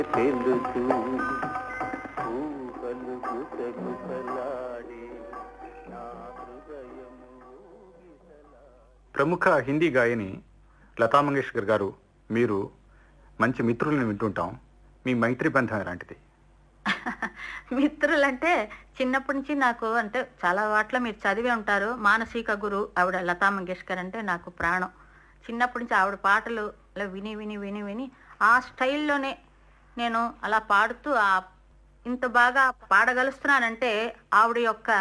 తెలుసు ఊహలు గుసగుసలాడే నా హృదయము ఊగిసలాడే. ప్రముఖ హిందీ గాయని లతా మంగేష్కర్ గారు మీరు మంచి మిత్రులను వింటుంటాం మీ మైత్రి బంధం ఎలాంటిది మిత్రులంటే చిన్నప్పటి నుంచి నాకు అంటే చాలా వాటిలో మీరు చదివే ఉంటారు మానసిక గురు ఆవిడ లతా మంగేష్కర్ అంటే నాకు ప్రాణం చిన్నప్పటి నుంచి ఆవిడ పాటలు అలా విని విని విని విని ఆ స్టైల్లోనే నేను అలా పాడుతూ ఆ ఇంత బాగా పాడగలుస్తున్నానంటే ఆవిడ యొక్క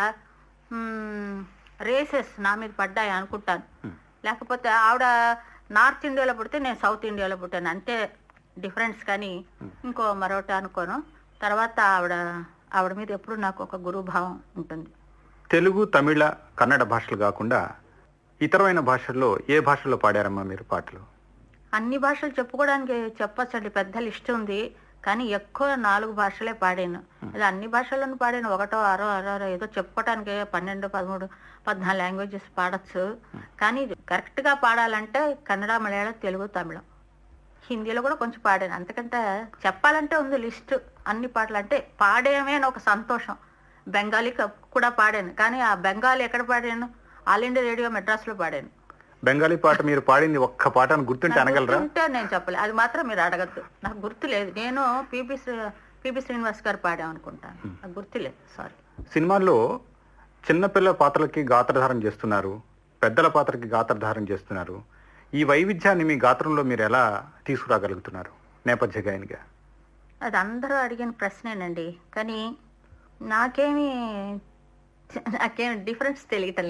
రేసెస్ నా మీద పడ్డాయి అనుకుంటాను లేకపోతే ఆవిడ నార్త్ ఇండియాలో పుడితే నేను సౌత్ ఇండియాలో పుట్టాను అంతే డిఫరెన్స్ కానీ ఇంకో మరొకటి అనుకోను తర్వాత ఆవిడ ఆవిడ మీద ఎప్పుడు నాకు ఒక గురుభావం ఉంటుంది తెలుగు తమిళ కన్నడ భాషలు కాకుండా ఇతరమైన భాషల్లో ఏ భాషల్లో పాడారమ్మా మీరు పాటలు అన్ని భాషలు చెప్పుకోవడానికి చెప్పచ్చండి పెద్ద లిస్ట్ ఉంది కానీ ఎక్కువ నాలుగు భాషలే పాడాను అది అన్ని భాషల్లోనూ పాడాను ఒకటో ఆరో ఆరో ఆరో ఏదో చెప్పుకోవడానికి పన్నెండు పదమూడు పద్నాలుగు లాంగ్వేజెస్ పాడచ్చు కానీ కరెక్ట్ గా పాడాలంటే కన్నడ మలయాళం తెలుగు తమిళం హిందీలో కూడా కొంచెం పాడాను అంతకంటే చెప్పాలంటే ఉంది లిస్ట్ అన్ని పాటలు అంటే పాడేమే అని ఒక సంతోషం బెంగాలీ క- కూడా పాడాను కానీ ఆ బెంగాలీ ఎక్కడ పాడాను ఆల్ ఇండియా రేడియో మెడ్రాస్లో పాడాను బెంగాలీ పాట మీరు పాడింది ఒక్క పాటను గుర్తుంటే నాకు అనగలరా గుర్తుంటే నేను చెప్పలే అది మాత్రం మీరు అడగద్దు నాకు గుర్తు లేదు నేను పిపి పిపి శ్రీనివాస్ గారు పాడాం అనుకుంటాను నాకు గుర్తులేదు సారీ సినిమాల్లో చిన్నపిల్లల పాత్రలకి గాత్రధారణ చేస్తున్నారు పెద్దల పాత్రకి గాత్రధారణ చేస్తున్నారు ఈ వైవిధ్యాన్ని మీ గాత్రంలో మీరు ఎలా తీసుకురాగలుగుతున్నారు నేపథ్య గాయనిగా అది అందరూ అడిగిన ప్రశ్నేనండి కానీ నాకేమీ నాకేం డిఫరెన్స్ తెలియటం లేదు